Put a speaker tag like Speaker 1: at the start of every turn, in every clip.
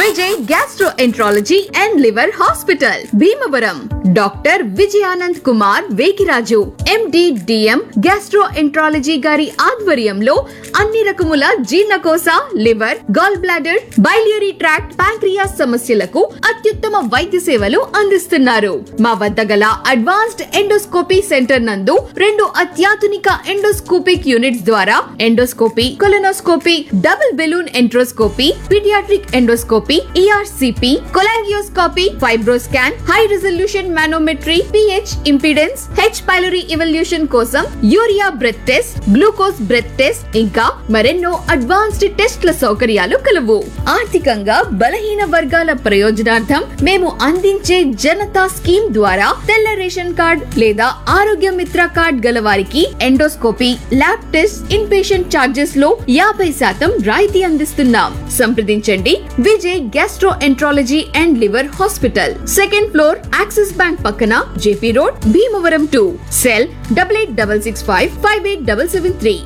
Speaker 1: Vijay gastroenterology and liver hospital Bhimavaram doctor Vijayanand Kumar Vekiraju MD DM gastroenterology గారి ఆధ్వర్యంలో అన్ని రకముల జీర్ణకోశ liver gall bladder biliary tract pancreas సమస్యలకు అత్యుత్తమ వైద్య సేవలు అందిస్తున్నారు మా వద్ద గల అడ్వాన్స్డ్ ఎండోస్కోపీ సెంటర్ నందు రెండు అత్యాధునిక ఎండోస్కోపిక్ యూనిట్స్ ద్వారా endoscopy colonoscopy double balloon enteroscopy paediatric endoscopy ERCP cholangioscopy fibroscan high resolution manometry pH impedance H pylori evaluation కోసం urea breath test glucose breath test ఇంకా మరెన్నో అడ్వాన్స్డ్ టెస్ట్ల సౌకర్యాలు కలవు ఆర్థికంగా బలహీన వర్గాల ప్రయోజనార్థం మేము అందించే జనతా స్కీమ్ ద్వారా తెల్ల రేషన్ కార్డ్ లేదా ఆరోగ్య మిత్ర కార్డ్ గల వారికి endoscopy lab test inpatient charges లో యాభై శాతం రాయితీ అందిస్తున్నాం సంప్రదించండి Vijay gastroenterology and liver hospital second floor Axis bank పక్కన JP road Bhimavaram two cell double eight double six five five eight double seven three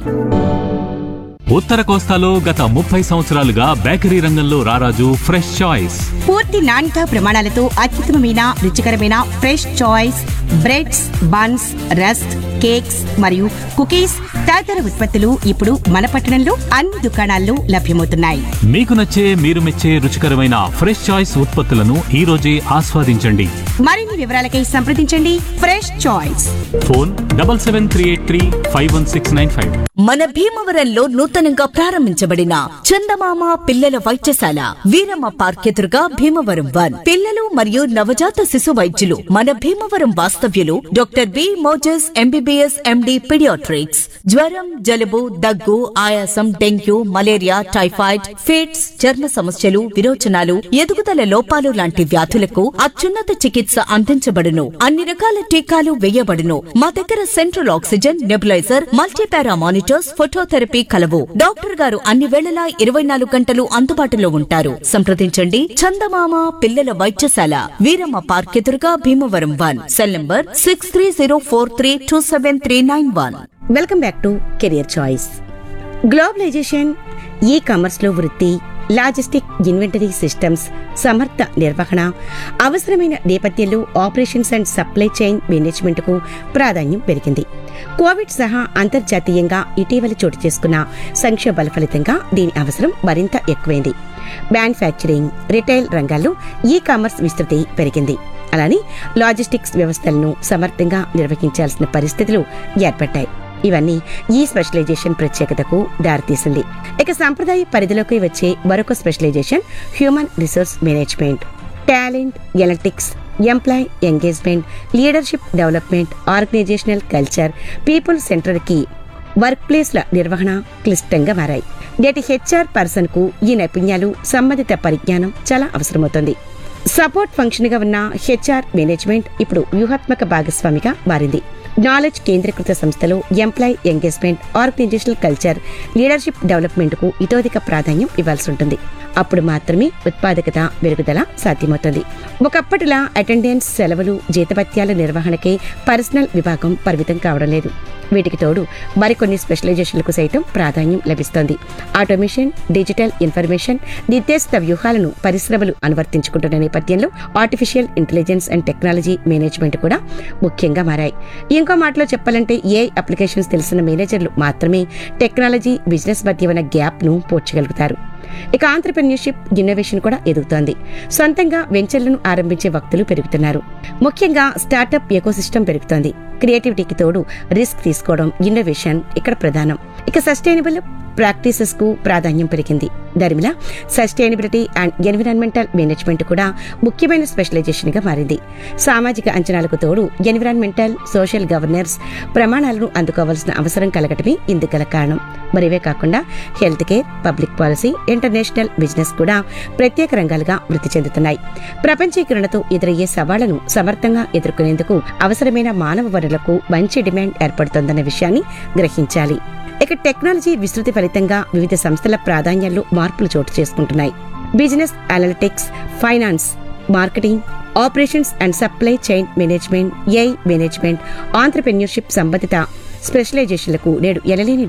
Speaker 2: ఉత్తర కోస్తాలో గత ముప్పై సంవత్సరాలుగా బేకరీ రంగంలో రారాజు ఫ్రెష్ చాయిస్
Speaker 3: పూర్తి నాణ్యత ప్రమాణాలతో అత్యుత్తమమైన రుచికరమైన fresh choice breads buns rusk cakes మరియు కుకీస్ తదితర ఉత్పత్తులు ఇప్పుడు మన పట్టణంలో అన్ని దుకాణాల్లో లభ్యమవుతున్నాయి
Speaker 2: మీకు నచ్చే మీరు మెచ్చే రుచికరమైన ఫ్రెష్ చాయిస్ ఉత్పత్తులను ఈ రోజే ఆస్వాదించండి
Speaker 3: మరిన్ని వివరాలకై సంప్రదించండి fresh choice
Speaker 2: phone double seven three eight three five one six nine five
Speaker 4: మన భీమవరంలో నూతనంగా ప్రారంభించబడిన చందమామ పిల్లల వైద్యశాల వీరమ్మ పార్క్ ఎదురుగా భీమవరం వన్ పిల్లలు మరియు నవజాత శిశు వైద్యులు మన భీమవరం వాస్తవ్యులు doctor B Moses MBBS MD paediatrics జ్వరం జలుబు దగ్గు ఆయాసం డెంగ్యూ మలేరియా టైఫాయిడ్ ఫిట్స్ చర్మ సమస్యలు విరోచనాలు ఎదుగుదల లోపాలు లాంటి వ్యాధులకు అత్యున్నత చికిత్స అందించబడును అన్ని రకాల టీకాలు వేయబడును మా దగ్గర central oxygen nebuliser multipara monitors phototherapy కలవు డాక్టర్ గారు అన్ని వేళలా ఇరవై నాలుగు గంటలు అందుబాటులో ఉంటారు సంప్రదించండి చందమామ పిల్లల వైద్యశాల వీరమ్మ పార్క్ ఎదురుగా Bhimavaram one cell number six three zero four three two seven three nine one
Speaker 3: welcome back to career choice globalisation ఈ కామర్స్లో వృత్తి లాజిస్టిక్ ఇన్వెంటరీ సిస్టమ్స్ సమర్థ నిర్వహణ అవసరమైన నేపథ్యంలో ఆపరేషన్స్ అండ్ సప్లై చైన్ మేనేజ్మెంట్కు ప్రాధాన్యం పెరిగింది కోవిడ్ సహా అంతర్జాతీయంగా ఇటీవల చోటు చేసుకున్న సంక్షోభాల ఫలితంగా దీని అవసరం మరింత ఎక్కువైంది మ్యానుఫ్యాక్చరింగ్ రిటైల్ రంగాల్లో ఈ కామర్స్ విస్తృతి పెరిగింది అలానే లాజిస్టిక్స్ వ్యవస్థలను సమర్థంగా నిర్వహించాల్సిన పరిస్థితులు ఏర్పడ్డాయి ఇవన్నీ ఈ స్పెషలైజేషన్ ప్రత్యేకతకు దారితీసింది ఇక సంప్రదాయ పరిధిలోకి వచ్చే మరొక specialisation human resource management talent analytics employee engagement leadership development organisational culture people సెంటర్కి వర్క్ ప్లేస్ల నిర్వహణ క్లిష్టంగా మారాయి నేటి హెచ్ఆర్ పర్సన్ కు ఈ నైపుణ్యాలు సంబంధిత పరిజ్ఞానం చాలా అవసరమవుతుంది సపోర్ట్ ఫంక్షన్ గా ఉన్న హెచ్ఆర్ మేనేజ్మెంట్ ఇప్పుడు వ్యూహాత్మక భాగస్వామిగా మారింది నాలెడ్జ్ కేంద్రీకృత సంస్థలో employee engagement organisational culture leadership development కు ఇతోధిక ప్రాధాన్యం ఇవ్వాల్సి ఉంటుంది అప్పుడు మాత్రమే ఉత్పాదకత మెరుగుదల సాధ్యమవుతుంది ఒకప్పటిలా అటెండెన్స్ సెలవులు జీతభత్యాల నిర్వహణకే పర్సనల్ విభాగం పరిమితం కావడం లేదు వీటికి తోడు మరికొన్ని స్పెషలైజేషన్లకు సైతం ప్రాధాన్యం లభిస్తోంది ఆటోమేషన్ డిజిటల్ ఇన్ఫర్మేషన్ నిర్దేశిత వ్యూహాలను పరిశ్రమలు అనువర్తించుకుంటున్న నేపథ్యంలో artificial intelligence and technology management కూడా ముఖ్యంగా మారాయి ఇంకో మాటలో చెప్పాలంటే ఏ అప్లికేషన్స్ తెలిసిన మేనేజర్లు మాత్రమే టెక్నాలజీ బిజినెస్ మధ్య ఉన్న గ్యాప్ ను పోడ్చగలుగుతారు ఇక ఆంటర్ప్రెన్యూర్షిప్ ఇన్నోవేషన్ కూడా ఎదుగుతోంది సొంతంగా వెంచర్లను ఆరంభించే భక్తులు పెరుగుతున్నారు ముఖ్యంగా స్టార్టప్ ఎకోసిస్టమ్ పెరుగుతోంది క్రియేటివిటీకి తోడు రిస్క్ తీసుకోవడం ఇన్నోవేషన్ ఇక్కడ ప్రధానం ఇక సస్టైనబుల్ ప్రాక్టీసెస్ కు ప్రాధాన్యం పెరిగింది దరిమిల సస్టైనబిలిటీ అండ్ ఎన్విరాన్మెంటల్ మేనేజ్మెంట్ కూడా ముఖ్యమైన స్పెషలైజేషన్ గా మారింది సామాజిక అంచనాలకు తోడు ఎన్విరాన్మెంటల్ సోషల్ గవర్నెన్స్ ప్రమాణాలను అందుకోవాల్సిన అవసరం కలగటమే ఇందుకు గల కారణం మరివే కాకుండా health care public policy international business కూడా ప్రత్యేక రంగాలుగా వృద్ధి చెందుతున్నాయి ప్రపంచీకరణతో ఎదురయ్యే సవాళ్లను సమర్థంగా ఎదుర్కొనేందుకు అవసరమైన మానవ వనరులకు మంచి డిమాండ్ ఏర్పడుతోందన్న విషయాన్ని గ్రహించాలి ఇక టెక్నాలజీ విస్తృతి ఫలితంగా వివిధ సంస్థల ప్రాధాన్యాల్లో మార్పులు చోటు చేసుకుంటున్నాయి business analytics finance marketing operations and supply chain management AI management entrepreneurship సంబంధిత స్పెషలైజేషన్లకు నేడు ఎనలేని